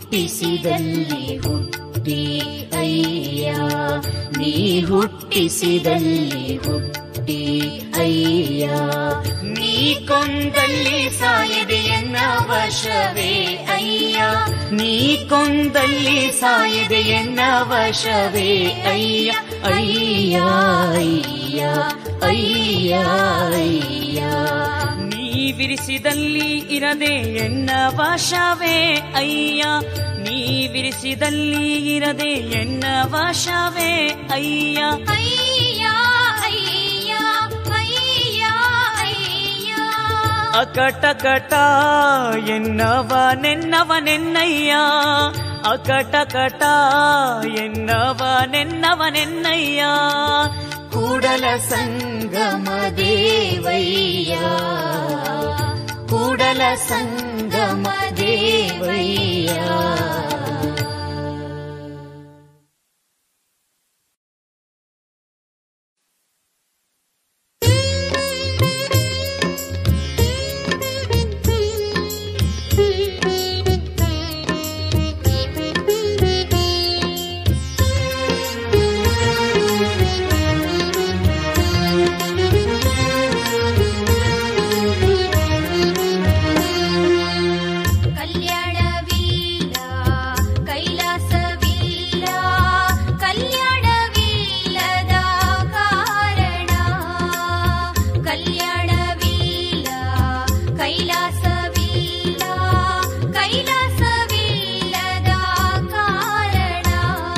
ಹುಟ್ಟಿಸಿದಲ್ಲಿ ಹುಟ್ಟಿ ಅಯ್ಯ ನೀ ಹುಟ್ಟಿಸಿದಲ್ಲಿ ಹುಟ್ಟಿ ಅಯ್ಯ ನೀ ಕೊಂದಲ್ಲಿ ಸಾಯದೆ ಎನ್ನ ವಶವೇ ಅಯ್ಯ ನೀ ಕೊಂದಲ್ಲಿ ಸಾಯದೆ ಎನ್ನ ವಶವೇ ಅಯ್ಯ ಅಯ್ಯ ಅಯ್ಯ ಅಯ್ಯ ಅಯ್ಯ ನೀ ವಿರಿಸಿದಲ್ಲಿ ಇರದೆ ಎನ್ನ ವಶವೇ ಅಯ್ಯ ನೀ ವಿರಿಸಿದಲ್ಲಿ ಇರದೆ ಎನ್ನ ವಶವೇ ಅಯ್ಯ ಅಯ್ಯ ಅಯ್ಯ ಅಯ್ಯ ಅಯ್ಯ ಅಕಟಕಟ ಎನ್ನವನೆನ್ನವನೆನ್ನಯ್ಯ ಅಕಟಕಟ ಎನ್ನವನೆನ್ನವನೆನ್ನಯ್ಯ ಕೂಡಲ ಸಂಗಮ ದೇವಯ್ಯ ಕೂಡಲ ಸಂಗಮ ದೇವಯ್ಯ ಕಲ್ಯಾಣವಿಲ್ಲ ಕೈಲಾಸವಿಲ್ಲ ಕಲ್ಯಾಣವಿಲ್ಲದ ಕಾರಣ ಕಲ್ಯಾಣವಿಲ್ಲ ಕೈಲಾಸವಿಲ್ಲ ಕೈಲಾಸವಿಲ್ಲದ ಕಾರಣ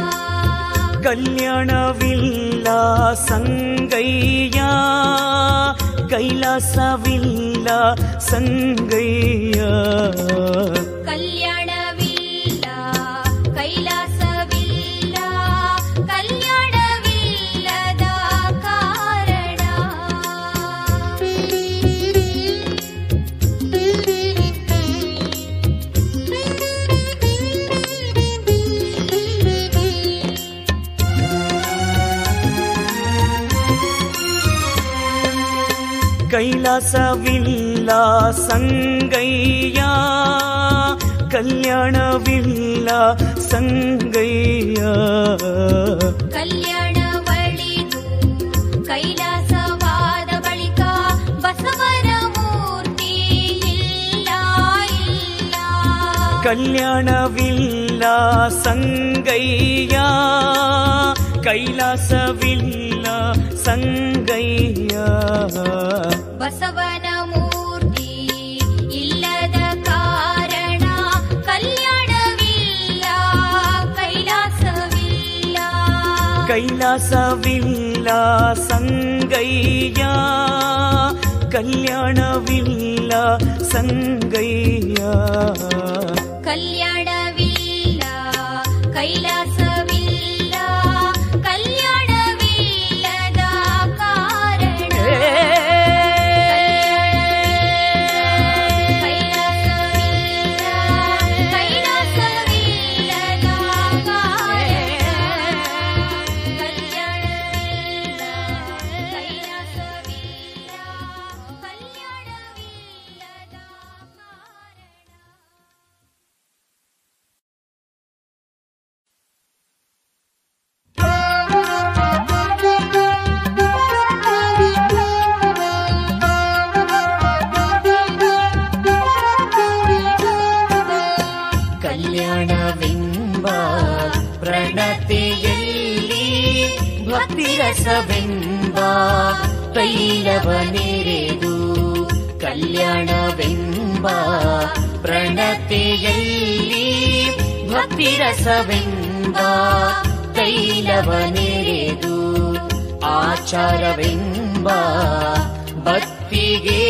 ಕಲ್ಯಾಣವಿಲ್ಲ ಸಂಗಯ್ಯ ಕೈಲಾಸವಿಲ್ಲ ಸಂಗಯ್ಯ ಕಲ್ಯಾಣವಿಲ್ಲ ಕೈಲಾಸವಿಲ್ಲ ಕಲ್ಯಾಣವಿಲ್ಲದ ಕಾರಣ ಕೈಲಾಸವಿಲ್ಲ ಸಂಗಯ್ಯ ಕಲ್ಯಾಣವಿಲ್ಲ ಸಂಗಯ್ಯ ಕಲ್ಯಾಣವಳಿದು ಕೈಲಾಸವಾದ ಬಳಿಕ ಬಸವನ ಮೂರ್ತಿ ಇಲ್ಲ ಇಲ್ಲ ಕಲ್ಯಾಣವಿಲ್ಲ ಸಂಗಯ್ಯ ಕೈಲಾಸವಿಲ್ಲ ಸಂಗಯ್ಯ ಬಸವನ ಮೂರ್ತಿ ಇಲ್ಲದ ಕಾರಣ ಕಲ್ಯಾಣವಿಲ್ಲ ಕೈಲಾಸವಿಲ್ಲ ಕೈಲಾಸವಿಲ್ಲ ಸಂಗಯ್ಯ ಕಲ್ಯಾಣವಿಲ್ಲ ಸಂಗಯ್ಯ ಕಲ್ಯಾಣವಿಲ್ಲ ಕೈಲಾಸವಿಲ್ಲ ಕಲ್ಯಾಣವಿಲ್ಲದ ಕಾರಣ ಕೈಲಾಸವಿಲ್ಲ ಕೈಲಾಸವಿಲ್ಲದ ಕಾರಣ ಕಲ್ಯಾಣವಿಲ್ಲ ಕೈಲಾಸವಿಲ್ಲ ಕಲ್ಯಾಣವಿಲ್ಲದ ಕಾರಣ ಕಲ್ಯಾಣವೆಂಬ ಪ್ರಣತೆಯಲ್ಲಿ ಭಕ್ತಿರಸವೆಂಬ ತೈಲವ ನೆರೆದು ಕಲ್ಯಾಣವೆಂಬ ಪ್ರಣತೆಯಲ್ಲಿ ಭಕ್ತಿರಸವೆಂಬ ತೈಲವ ನೆರೆದು ಆಚಾರವೆಂಬ ಭಕ್ತಿಗೆ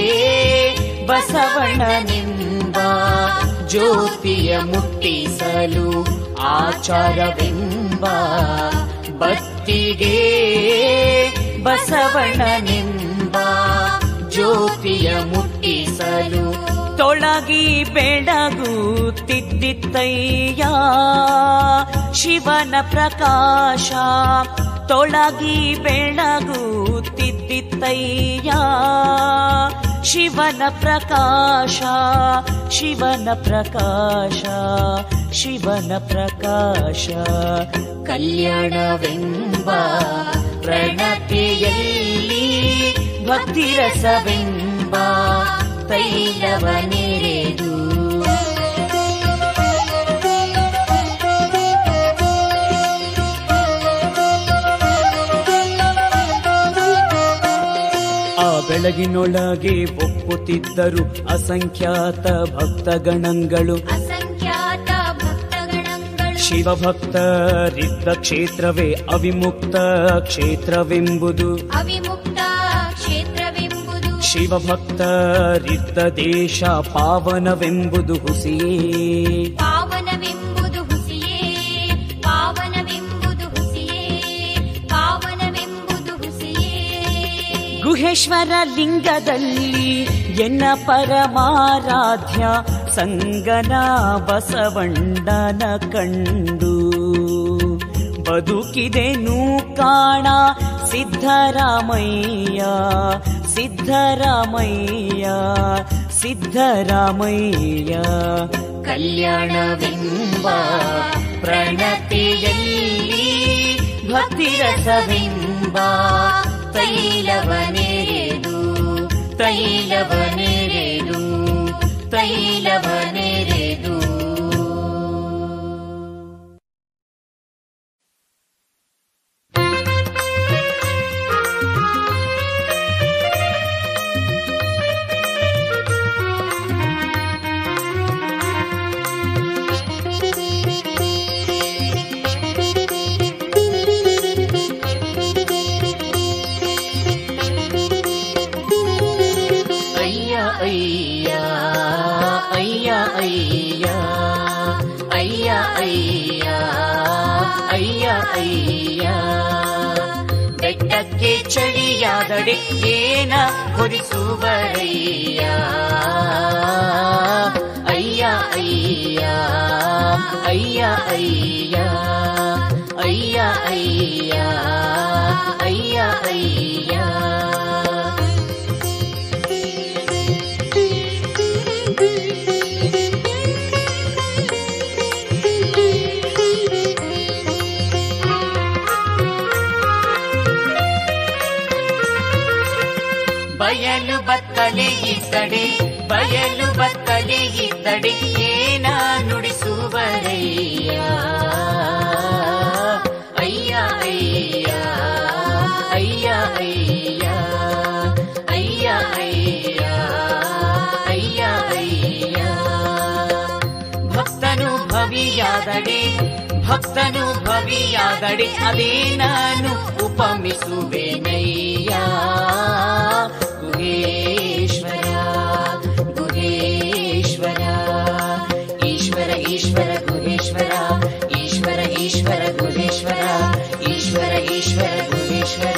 ಬಸವಣ್ಣನೆಂಬ ಜ್ಯೋತಿಯ ಮುಟ್ಟಿಸಲು ಆಚಾರವೆಂಬ ಭಕ್ತಿಗೆ ಬಸವಣ್ಣನೆಂಬ ಜ್ಯೋತಿಯ ಮುಟ್ಟಿಸಲು ತೊಳಗಿ ಬೆಳಗುತ್ತಿದ್ದಿತ್ತಯ್ಯ ಶಿವನ ಪ್ರಕಾಶ ತೊಳಗಿ ಬೆಳಗುತ್ತಿದ್ದಿತ್ತಯ್ಯ ಶಿವನ ಪ್ರಕಾಶ ಶಿವನ ಪ್ರಕಾಶ ಶಿವನ ಪ್ರಕಾಶ ಕಲ್ಯಾಣವೆಂಬ ಪ್ರಣತೆಯಲ್ಲಿ ಭಕ್ತಿರಸವೆಂಬ ತೈಲವನೆರೆದು ಆ ಬೆಳಗಿನೊಳಗೆ ಒಪ್ಪುತ್ತಿದ್ದರು ಅಸಂಖ್ಯಾತ ಭಕ್ತಗಣಗಳು ಅಸಂಖ್ಯಾತ ಭಕ್ತಗಣಗಳು ಶಿವಭಕ್ತರಿದ್ದ ಕ್ಷೇತ್ರವೇ ಅವಿಮುಕ್ತ ಕ್ಷೇತ್ರವೆಂಬುದು ಅವಿಮುಕ್ತ ಕ್ಷೇತ್ರವೆಂಬುದು ಶಿವಭಕ್ತರಿದ್ದ ದೇಶ ಪಾವನವೆಂಬುದು ಹುಸಿಯೇ ಪಾವನವೆಂಬುದು ಹುಸಿಯೇ ಪಾವನವೆಂಬುದು ಹುಸಿಯೇ ಪಾವನವೆಂಬುದು ಹುಸಿಯೇ ಗುಹೇಶ್ವರ ಲಿಂಗದಲ್ಲಿ ಎನ್ನ ಪರಮಾರಾಧ್ಯ ಸಂಗನ ಬಸವಣ್ಣನ ಕಂಡು ಬದುಕಿದೆನು ಕಾಣ ಸಿದ್ಧರಾಮಯ್ಯ ಸಿದ್ಧರಾಮಯ್ಯ ಸಿದ್ಧರಾಮಯ್ಯ ಕಲ್ಯಾಣವೆಂಬ ಪ್ರಣತೆಯಲ್ಲಿ ಭಕ್ತಿರಸವೆಂಬ ತೈಲವನೆರೆದು ತೈಲವನೆರೆದು ತೈಲವನೆರೆದು ಅಯ್ಯ ಅಯ್ಯ ಅಯ್ಯ ಅಯ್ಯ ಅಯ್ಯ ಅಯ್ಯ ಅಯ್ಯ ಅಯ್ಯ ಬೆಟ್ಟಕ್ಕೆ ಚಳಿಯಾದಡೆ ಏನ ಹೊರಿಸುವರಯ್ಯ ಅಯ್ಯ ಅಯ್ಯ ಅಯ್ಯ ಅಯ್ಯ ಅಯ್ಯ ಅಯ್ಯ ಅಯ್ಯ ಅಯ್ಯ ಬಯಲು ಬತ್ತಲೆ ಇದ್ದಡೆ ಬಯಲು ಬತ್ತಲೆ ಇದ್ದಡೆ ಏನ ನುಡಿಸುವರಯ್ಯ ಅಯ್ಯ ಅಯ್ಯ ಅಯ್ಯ ಅಯ್ಯ ಅಯ್ಯ ಅಯ್ಯ ಅಯ್ಯ ಅಯ್ಯ ಭಕ್ತನು ಭವಿಯಾದಡೆ ಭಕ್ತನು ಭವಿಯಾದಡೆ ಅದೇ ನಾನು ಉಪಮಿಸುವೆನಯ್ಯ ಗುಹೇಶ್ವರ ಗುಹೇಶ್ವರ ಈಶ್ವರ ಈಶ್ವರ ಗುಹೇಶ್ವರ ಈಶ್ವರ ಈಶ್ವರ ಗುಹೇಶ್ವರ ಈಶ್ವರ ಈಶ್ವರ ಗುಹೇಶ್ವರ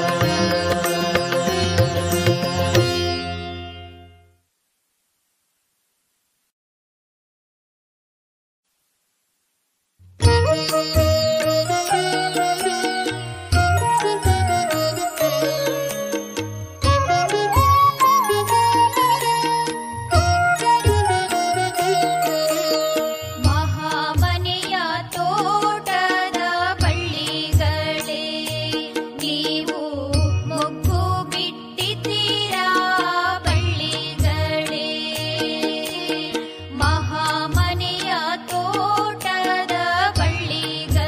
ಮಹಾಮನೆಯ ತೋಟದ ಬಳ್ಳಿಗಳೇ ನೀವು ಮೊಗ್ಗು ಬಿಟ್ಟಿದ್ದೀರಾ ಬಳ್ಳಿಗಳೇ ಮಹಾಮನೆಯ ತೋಟದ ಬಳ್ಳಿಗಳೇ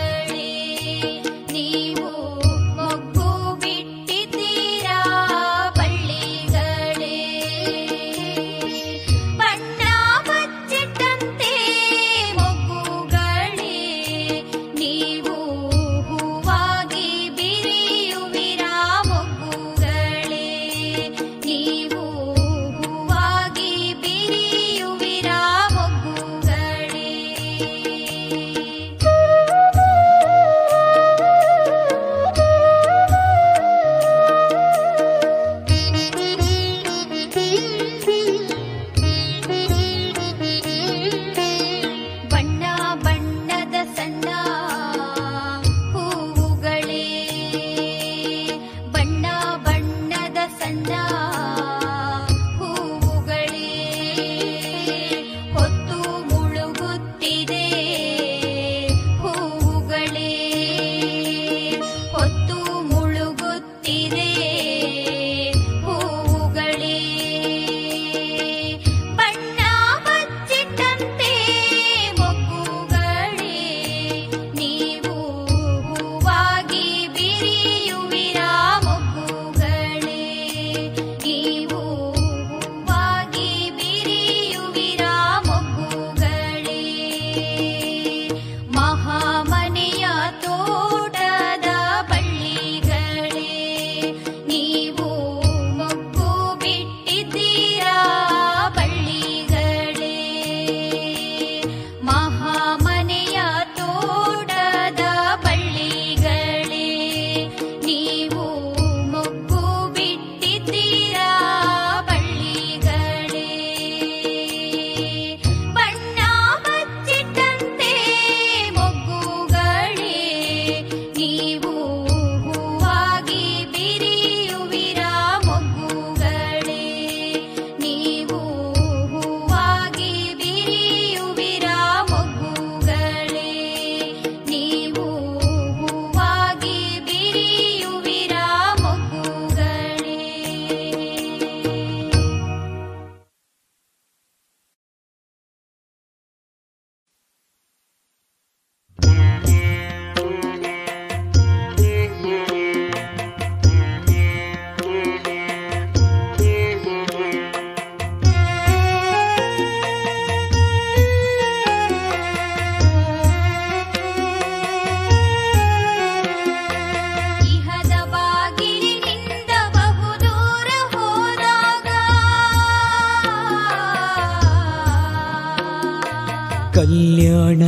ಕಲ್ಯಾಣ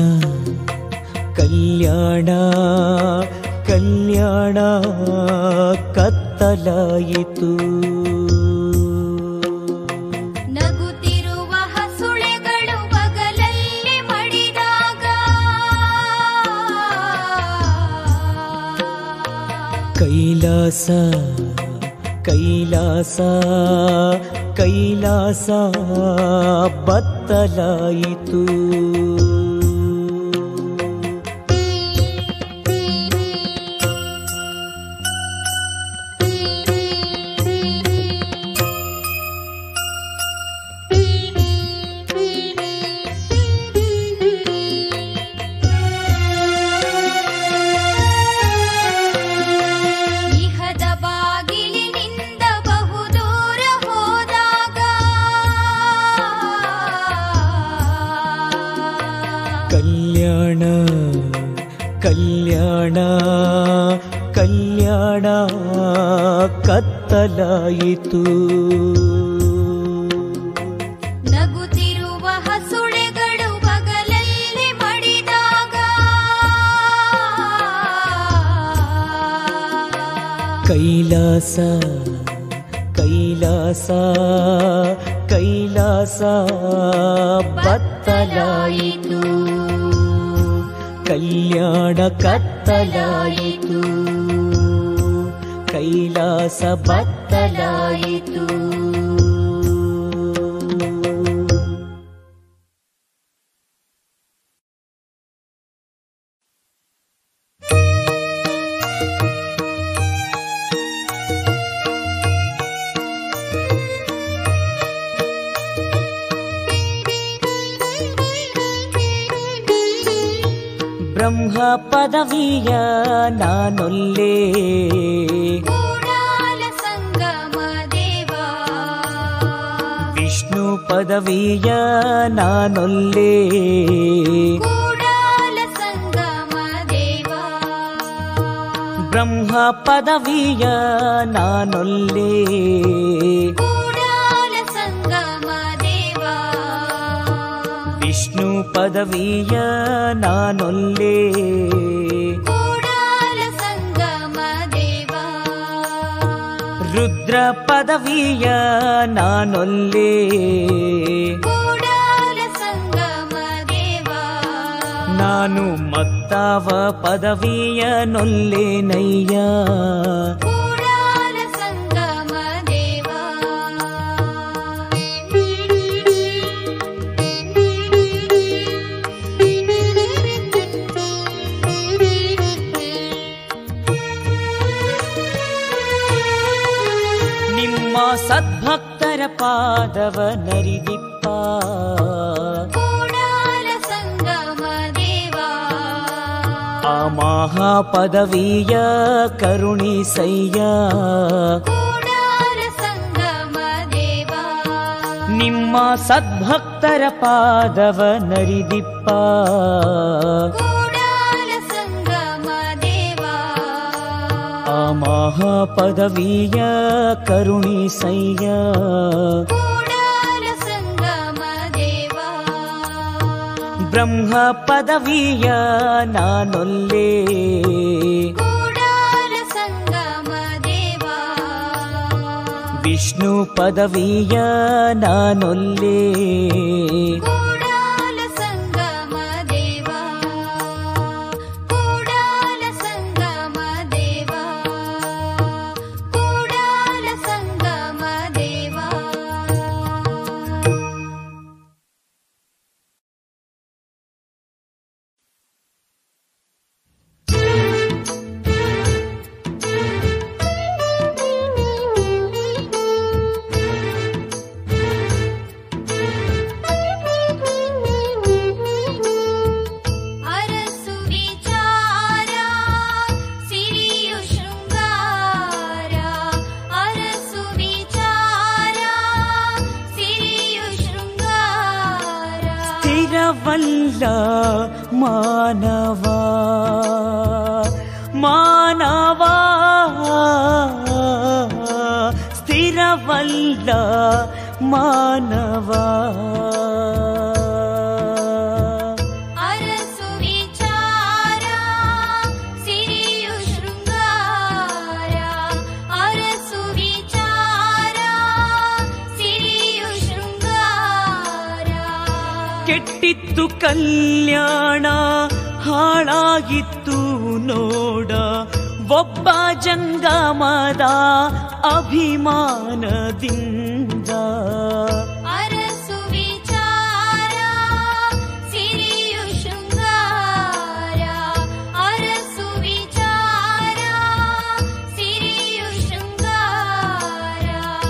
ಕಲ್ಯಾಣ ಕಲ್ಯಾಣ ಕತ್ತಲಾಯಿತು ನಗುತ್ತಿರುವ ಹಸುಳೆಗಳು ಬಗಲಲ್ಲಿ ಮಡಿದಾಗ ಕೈಲಾಸ ಕೈಲಾಸ ಕೈಲಾಸ ಬತ್ತಲಾಯಿತು ಇಹದ ಬಾಗಿಲಿನಿಂದ ಬಹುದೂರ ಹೋದಾಗ ಕಲ್ಯಾಣ ಕಲ್ಯಾಣ ಕಲ್ಯಾಣ ಕತ್ತಲಾಯಿತು ನಗುತ್ತಿರುವ ಹಸುಳೆಗಳು ಬಗಲಲ್ಲಿ ಮಡಿದಾಗ ಕೈಲಾಸ ಕೈಲಾಸ ಕೈಲಾಸ ಬತ್ತಲಾಯಿತು ಕಲ್ಯಾಣ ಕತ್ತಲಾಯಿತು ಕೈಲಾಸ ಬತ್ತಲಾಯಿತು ಬ್ರಹ್ಮ ಪದವಿಯ ನಾನೊಲ್ಲೇ ಕೂಡಾಲ ಸಂಗಮ ದೇವ ವಿಷ್ಣು ಪದವಿಯ ನಾನೊಲ್ಲೇ ಕೂಡಾಲ ಸಂಗಮ ದೇವ ಬ್ರಹ್ಮ ಪದವಿಯ ನಾನೊಲ್ಲೇ ಕೂಡಾಲ ಸಂಗಮ ದೇವ ವಿಷ್ಣು ಪದವಿಯ ನಾನೊಲ್ಲೇ ಕೂಡಾಲ ಸಂಗಮ ದೇವ ರುದ್ರ ಪದವಿಯ ನಾನೊಲ್ಲೇ ಕೂಡಾಲ ಸಂಗಮ ದೇವ ನಾನು ಮತ್ತಾವ ಪದವಿಯ ನೊಲ್ಲೇನಯ್ಯ ಕೂಡಾಲ ಸಂಗಮ ದೇವ ನಿಮ್ಮ ಸದ್ಭಕ್ತರ ಪಾದವ ನರಿದಿಪ್ಪ ಕೂಡಾಲ ಸಂಗಮ ದೇವ ಆ ಮಹಾಪದವಿಯ ಕರುಣಿಸಯ್ಯ ಕೂಡಾಲ ಸಂಗಮ ದೇವ ನಿಮ್ಮ ಸದ್ಭಕ್ತರ ಪಾದವ ನರಿದಿಪ್ಪ ಕೂಡಾಲ ಸಂಗಮ ದೇವ ಆ ಮಹಾಪದವಿಯ ಕರುಣಿಸಯ್ಯ ಕೂಡಾಲ ಸಂಗಮ ದೇವ ಬ್ರಹ್ಮ ಪದವಿಯ ನಾನೊಲ್ಲೇ ಕೂಡಾಲ ಸಂಗಮ ದೇವ ವಿಷ್ಣು ಪದವಿಯ ನಾನೊಲ್ಲೇ ಕೂಡಾಲ ಸಂಗಮ ದೇವ ಕೂಡಾಲ ಸಂಗಮ ದೇವ ಕೂಡಾಲ ಸಂಗಮ ದೇವ ಅರಸು ವಿಚಾರ ಸಿರಿಯು ಶೃಂಗಾರ ಅರಸು ವಿಚಾರ ಸಿರಿಯು ಶೃಂಗಾರ ಸ್ಥಿರವಲ್ಲ ಮಾನವ ಮಾನವ ಸ್ಥಿರವಲ್ಲ ಮಾನವ ಕೆಟ್ಟಿತ್ತು ಕಲ್ಯಾಣ ಹಾಳಾಗಿತ್ತು ನೋಡ ಒಬ್ಬ ಜಂಗಮದ ಅಭಿಮಾನದಿಂದ ಅರಸು ವಿಚಾರ ಸಿರಿಯು ಶೃಂಗಾರ ಅರಸು ವಿಚಾರ ಸಿರಿಯು ಶೃಂಗಾರ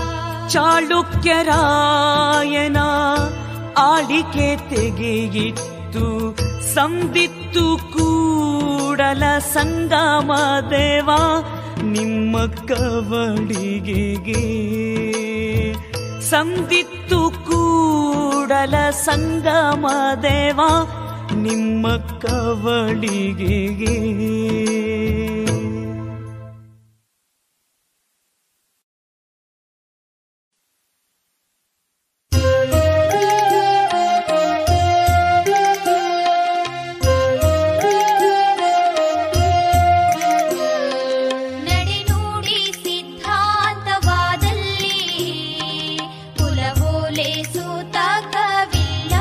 ಚಾಳುಕ್ಯರಾಯನ ಆಳಿಕೆ ತೆಗೆಯಿತ್ತು ಸಂದಿತ್ತು ಕೂಡಲ ಸಂಗಮ ದೇವ ನಿಮ್ಮ ಕವಳಿಗೆಗೆ ಸಂದಿತ್ತು ಕೂಡಲ ಸಂಗಮ ದೇವ ನಿಮ್ಮ ಕವಳಿಗೆಗೆ ನಡೆನುಡಿ ಸಿದ್ಧಾಂತವಾದಲ್ಲಿ ಕುಲವೋಲೆ ಸೂತಕವಿಲ್ಲ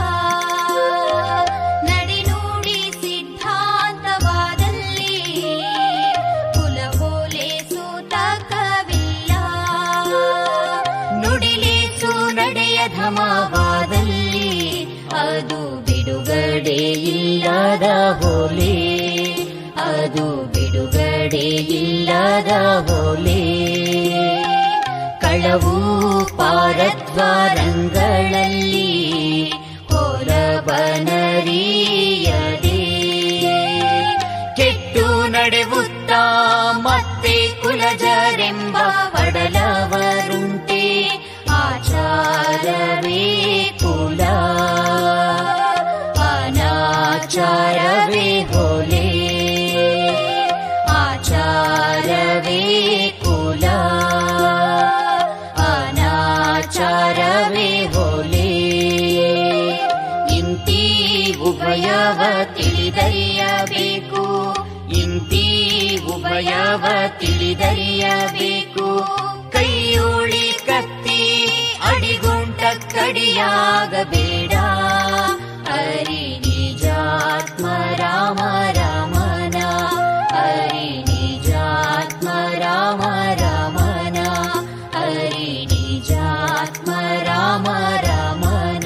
ನಡೆನುಡಿ ಸಿದ್ಧಾಂತವಾದಲ್ಲಿ ಕುಲವೋಲೆ ಸೂತಕವಿಲ್ಲ ನುಡಿಲೇಸು ನಡೆಯಧಮವಾದಲ್ಲಿ ಅದು ಬಿಡುಗಡೆಯಿಲ್ಲದ ಹೋಲೆ ಅದು ಬಿಡುಗಡೆಯಿಲ್ಲದ ಹೋಲೆ ಕಳವು ಪಾರದ್ವಾರಂಗಳಲ್ಲಿ ಹೊರಬನರಿಯದೆ ಕೆಟ್ಟು ನಡೆವುತ್ತಾ ಮತ್ತೆ ಕುಲಜರೆಂಬ ಪಡಲವರುಂಟೆ ಆಚಾರವೇ ಕುಲ ಅನಾಚಾರವೇ ಹೋಲೆ ಆಚಾರವೇ ಕುಲ ಅನಾಚಾರವೇ ಹೋಲೆ ಇಂತಿ ಉಭಯವ ತಿಳಿದರಿಯಬೇಕು ಇಂತಿ ಉಭಯವ ತಿಳಿದರಿಯಬೇಕು ಕೈಯೋಳಿ ಕತ್ತಿ ಅಡಿಗುಂಟ ಕಡಿಯಾಗಬೇಡ ಹರಿ ನಿಜಾತ್ಮ ರಾಮ ರಾಮನ ಹರಿ ನಿಜಾತ್ಮ ರಾಮ ರಾಮನ ಹರಿ ನಿಜಾತ್ಮ ರಾಮ ರಾಮನ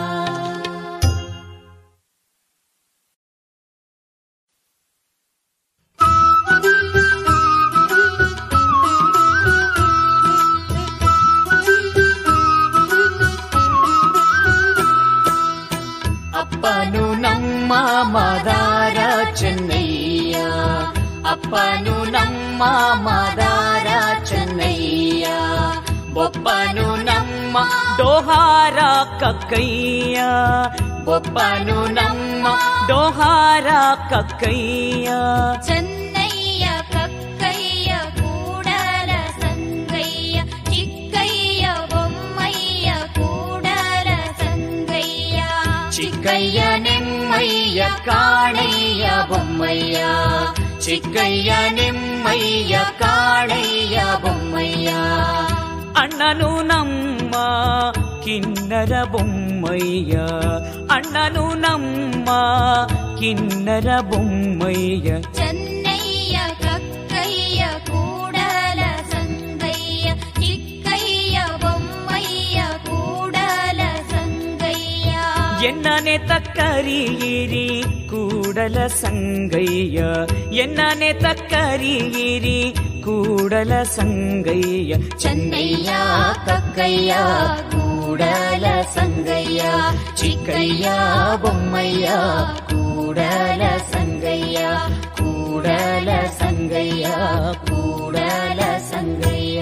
ಅಪ್ಪನು ನಮ್ಮ ಮದಾರ ಚೆನ್ನಯ್ಯ ಅಪ್ಪನು ನಮ್ಮ ಮದಾರ ಚೆನ್ನಯ್ಯ ಬೊಪ್ಪನು ನಮ್ಮ ಡೋಹಾರ ಕಕ್ಕಯ್ಯ ಬೊಪ್ಪನು ನಮ್ಮ ಡೋಹಾರ ಕಕ್ಕಯ್ಯ ಚೆನ್ನಯ್ಯ ಕಕ್ಕಯ್ಯ ಕೂಡಲ ಸಂಗಯ್ಯ ಚಿಕ್ಕಯ್ಯ ಬೊಮ್ಮಯ್ಯ ಕೂಡಲ ಸಂಗಯ್ಯ ಚಿಕ್ಕಯ್ಯ ನೆಮ್ಮಯ್ಯ ಕಾಣಯ್ಯ ಬೊಮ್ಮಯ್ಯ ಚಿಕ್ಕಯ್ಯ ನೆಮ್ಮಯ್ಯ ಕಾಣಯ್ಯ ಬೊಮ್ಮಯ್ಯ ಅಣ್ಣನು ನಮ್ಮ ಕಿನ್ನರ ಬೊಮ್ಮಯ್ಯ ಅಣ್ಣನು ನಮ್ಮ ಕಿನ್ನರ ಬೊಮ್ಮಯ್ಯ ಚೆನ್ನಯ್ಯ ಕಕ್ಕಯ್ಯ ಕೂಡಲ ಸಂಗಯ್ಯ ಚಿಕ್ಕಯ್ಯ ಬೊಮ್ಮಯ್ಯ ಕೂಡಲ ಸಂಗಯ್ಯ ಎನ್ನನೆ ತಕ್ಕರಿಯಿರಿ ಕೂಡಲ ಸಂಗಯ್ಯ ಎನ್ನನೆ ತಕ್ಕರಿಯಿರಿ ಕೂಡಲ ಸಂಗಯ್ಯ ಚೆನ್ನಯ್ಯ ಕಕ್ಕಯ್ಯ ಕೂಡಲ ಸಂಗಯ್ಯ ಚಿಕ್ಕಯ್ಯ ಬೊಮ್ಮಯ್ಯ ಕೂಡಲ ಸಂಗಯ್ಯ ಕೂಡಲ ಸಂಗಯ್ಯ ಕೂಡಲ ಸಂಗಯ್ಯ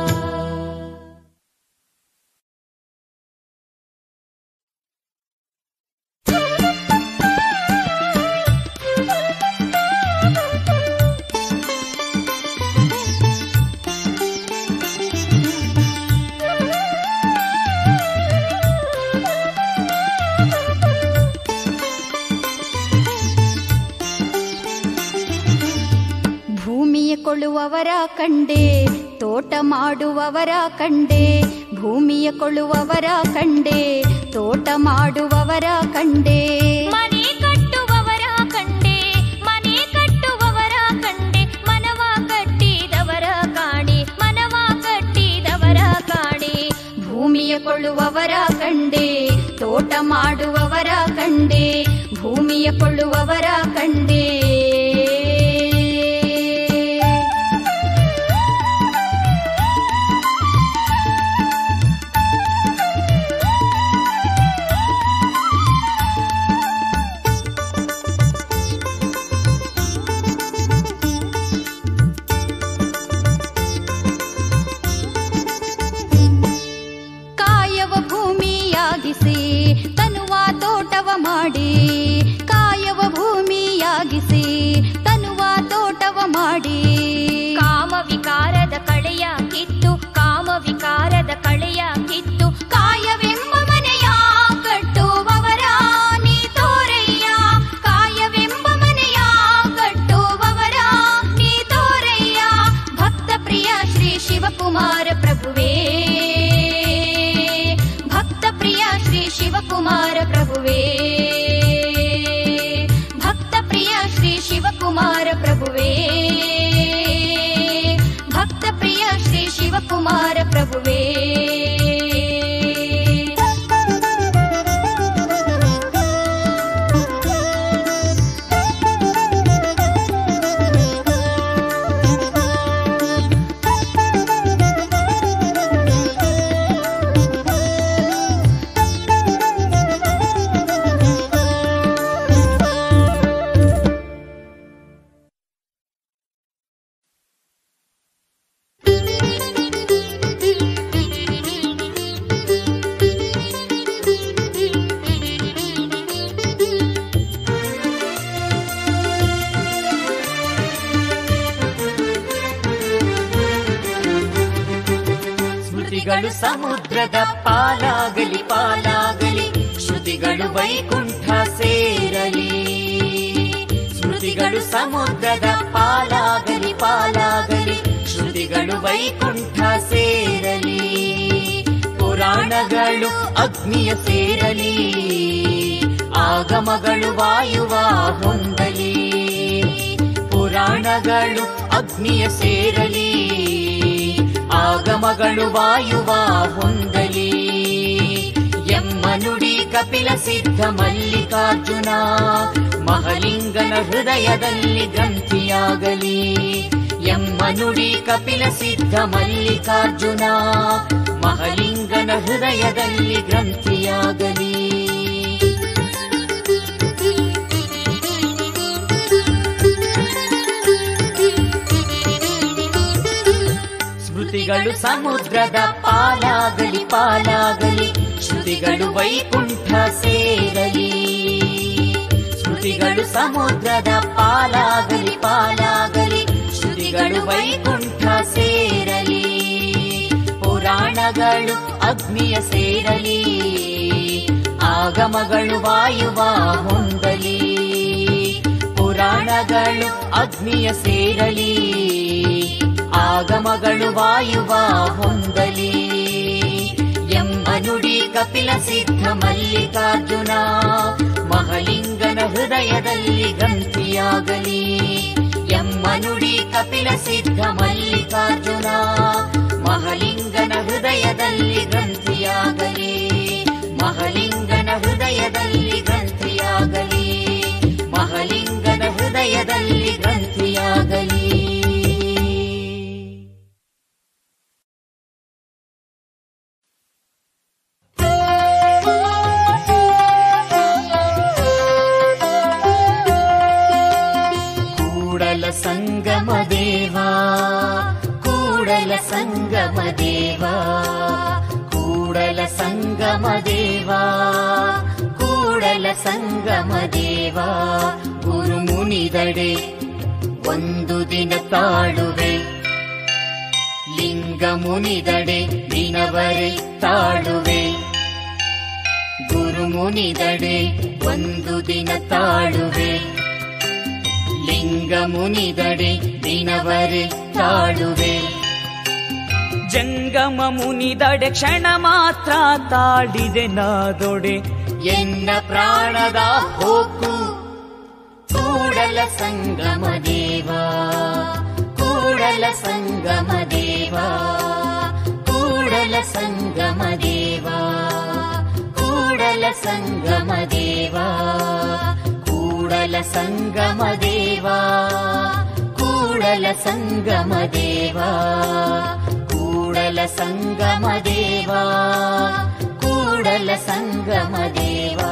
ಭೂಮಿಯ ಕೊಳ್ಳುವವರ ಕಂಡೆ ತೋಟ ಮಾಡುವವರ ಕಂಡೆ ಭೂಮಿಯ ಕೊಳ್ಳುವವರ ಕಂಡೆ ತೋಟ ಮಾಡುವವರ ಕಂಡೆ ಮನೆ ಕಟ್ಟುವವರ ಕಂಡೆ ಮನೆ ಕಟ್ಟುವವರ ಕಂಡೆ ಮನವ ಕಟ್ಟಿದವರ ಕಾಣೆ ಮನವ ಕಟ್ಟಿದವರ ಕಾಣೆ ಭೂಮಿಯ ಕೊಳ್ಳುವವರ ಕಂಡೆ ತೋಟ ಮಾಡುವವರ ಕಂಡೆ ಭೂಮಿಯ ಕೊಳ್ಳುವವರ ಕಂಡೆ ಕಾಯವ ಭೂಮಿಯಾಗಿಸಿ ತನುವ ತೋಟವ ಮಾಡಿ ಕಾಯವ ಭೂಮಿಯಾಗಿಸಿ ತನುವ ತೋಟವ ಮಾಡಿ ಕಾಮ ವಿಕಾರದ ಕಳೆಯ ಕಿತ್ತು ಕಾಮ ವಿಕಾರದ ಕಳೆಯ ಕಿತ್ತು ಕಾಯವೆಂಬ ಮನೆಯ ಕಟ್ಟುವವರ ನೀ ತೋರಯ್ಯ ಕಾಯವೆಂಬ ಮನೆಯ ಕಟ್ಟುವವರ ನೀ ತೋರಯ್ಯ ಭಕ್ತ ಪ್ರಿಯ ಶ್ರೀ ಶಿವಕುಮಾರ ಪ್ರಭುವೇ ಭಕ್ತ ಪ್ರಿಯ ಶ್ರೀ ಶಿವಕುಮಾರ ಪ್ರಭುವೇ ಭಕ್ತ ಪ್ರಿಯ ಶ್ರೀ ಶಿವಕುಮಾರ ಪ್ರಭುವೇ ಭಕ್ತ ಪ್ರಿಯ ಶ್ರೀ ಶಿವಕುಮಾರ ಪ್ರಭುವೇ ಸ್ಮೃತಿಗಳು ಸಮುದ್ರದ ಪಾಲಾಗಲಿ ಪಾಲಾಗಲಿ ಶ್ರುತಿಗಳು ವೈಕುಂಠ ಸೇರಲಿ ಸ್ಮೃತಿಗಳು ಸಮುದ್ರದ ಪಾಲಾಗಲಿ ಪಾಲಾಗಲಿ ಶ್ರುತಿಗಳು ವೈಕುಂಠ ಸೇರಲಿ ಪುರಾಣಗಳು ಅಗ್ನಿಯ ಸೇರಲಿ ಆಗಮಗಳು ವಾಯುವ ಹೊಂದಲಿ ಪುರಾಣಗಳು ಅಗ್ನಿಯ ಸೇರಲಿ ಆಗಮಗಳು ವಾಯುವ ಹೊಂದಲಿ ಎಮ್ಮ ನುಡಿ ಕಪಿಲ ಸಿದ್ಧ ಮಲ್ಲಿಕಾರ್ಜುನ ಮಹಲಿಂಗನ ಹೃದಯದಲ್ಲಿ ಗ್ರಂಥಿಯಾಗಲಿ ಎಮ್ಮ ನುಡಿ ಕಪಿಲ ಸಿದ್ಧ ಮಲ್ಲಿಕಾರ್ಜುನ ಮಹಲಿಂಗನ ಹೃದಯದಲ್ಲಿ ಗ್ರಂಥಿಯಾಗಲಿ ಸ್ಮೃತಿಗಳು ಸಮುದ್ರದ ಪಾಲಾಗಲಿ ಪಾಲಾಗಲಿ ಶ್ರುತಿಗಳು ವೈಕುಂಠ ಸೇರಲಿ ಸ್ಮೃತಿಗಳು ಸಮುದ್ರದ ಪಾಲಾಗಲಿ ಪಾಲಾಗಲಿ ಶ್ರುತಿಗಳು ವೈಕುಂಠ ಸೇರಲಿ ಪುರಾಣಗಳು ಅಗ್ನಿಯ ಸೇರಲಿ ಆಗಮಗಳು ವಾಯುವ ಹೊಂದಲಿ ಪುರಾಣಗಳು ಅಗ್ನಿಯ ಸೇರಲಿ ಆಗಮಗಳು ವಾಯುವ ಹೊಂದಲಿ ಎಂಬ ನುಡಿ ಕಪಿಲ ಸಿದ್ಧ ಮಲ್ಲಿಕಾರ್ಜುನ ಮಹಲಿಂಗನ ಹೃದಯದಲ್ಲಿ ಗ್ರಂಥಿಯಾಗಲಿ ಎಂಬ ನುಡಿ ಕಪಿಲ ಸಿದ್ಧ ಮಲ್ಲಿಕಾರ್ಜುನ ಮಹಲಿಂಗನ ಹೃದಯದಲ್ಲಿ ಗ್ರಂಥಿಯಾಗಲಿ ಮಹಲಿಂಗನ ಹೃದಯದಲ್ಲಿ ಗ್ರಂಥಿಯಾಗಲಿ ಮಹಲಿಂಗನ ಹೃದಯದಲ್ಲಿ ಗ್ರಂಥಿಯಾಗಲಿ ಕೂಡಲ ಸಂಗಮ ದೇವಾ ಕೂಡಲ ಸಂಗಮ ದೇವಾ ಕೂಡಲ ಸಂಗಮ ದೇವಾ ಕೂಡಲ ಸಂಗಮ ದೇವಾ ಗುರು ಮುನಿದಡೆ ಒಂದು ದಿನ ತಾಳುವೆ ಲಿಂಗ ಮುನಿದಡೆ ದಿನವರೆ ತಾಳುವೆ ಗುರು ಮುನಿದಡೆ ಒಂದು ದಿನ ತಾಳುವೆ ಲಿಂಗ ಮುನಿದಡೆ ದಿನವರೆ ತಾಳುವೆ ಜಂಗಮ ಮುನಿದಡೆ ಕ್ಷಣ ಮಾತ್ರ ತಾಳಿದೆ ನಾದೊಡೆ ಎನ್ನ ಪ್ರಾಣದ ಹೋಕು ಕೂಡಲ ಸಂಗಮ ದೇವ ಕೂಡಲ ಸಂಗಮ ದೇವ ಕೂಡಲ ಸಂಗಮ ದೇವ ಕೂಡಲ ಸಂಗಮ ದೇವ ಕೂಡಲ ಸಂಗಮ ದೇವ ಕೂಡಲ ಸಂಗಮ ದೇವ ಕೂಡಲ ಸಂಗಮ ದೇವ ಕೂಡಲ ಸಂಗಮ ದೇವ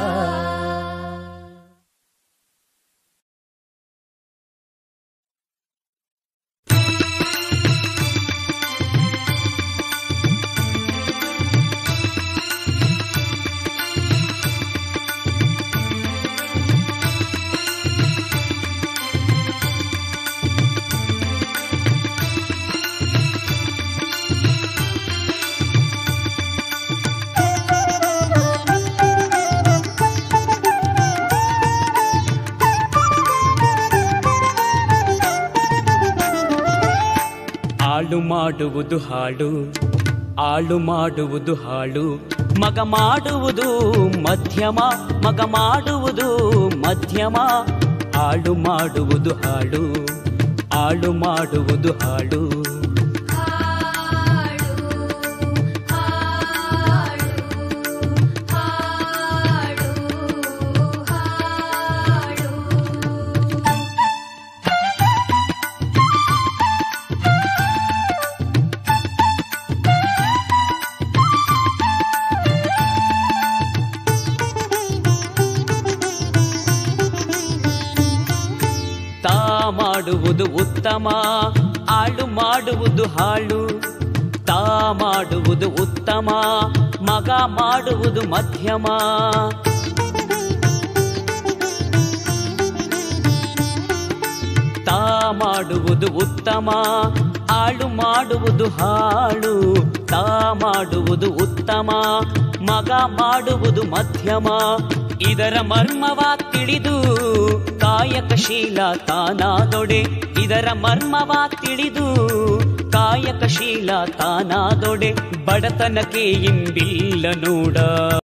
ಆಳು ಮಾಡುವುದು ಹಾಳು ಆಳು ಮಾಡುವುದು ಹಾಳು ಮಗ ಮಾಡುವುದು ಮಧ್ಯಮ ಮಗ ಮಾಡುವುದು ಮಧ್ಯಮ ಆಳು ಮಾಡುವುದು ಹಾಳು ಆಳು ಮಾಡುವುದು ಹಾಳು ಹಾಡು ಹಾಡು ಹಾಡು ಹಾಡು ತಾ ಮಾಡುವುದು ಉತ್ತಮ ಆಳು ಮಾಡುವುದು ಹಾಳು ತಾ ಮಾಡುವುದು ಉತ್ತಮ ಮಗ ಮಾಡುವುದು ಮಧ್ಯಮ ತಾ ಮಾಡುವುದು ಉತ್ತಮ ಆಳು ಮಾಡುವುದು ಹಾಳು ತಾ ಮಾಡುವುದು ಉತ್ತಮ ಮಗ ಮಾಡುವುದು ಮಧ್ಯಮ ಇದರ ಮರ್ಮವ ತಿಳಿದು ಕಾಯಕಶೀಲ ತಾನಾದೊಡೆ ಇದರ ಮರ್ಮವ ತಿಳಿದು ಕಾಯಕಶೀಲ ತಾನಾದೊಡೆ ಬಡತನಕ್ಕೆ ಇಂಬಿಲ್ಲ ನೋಡ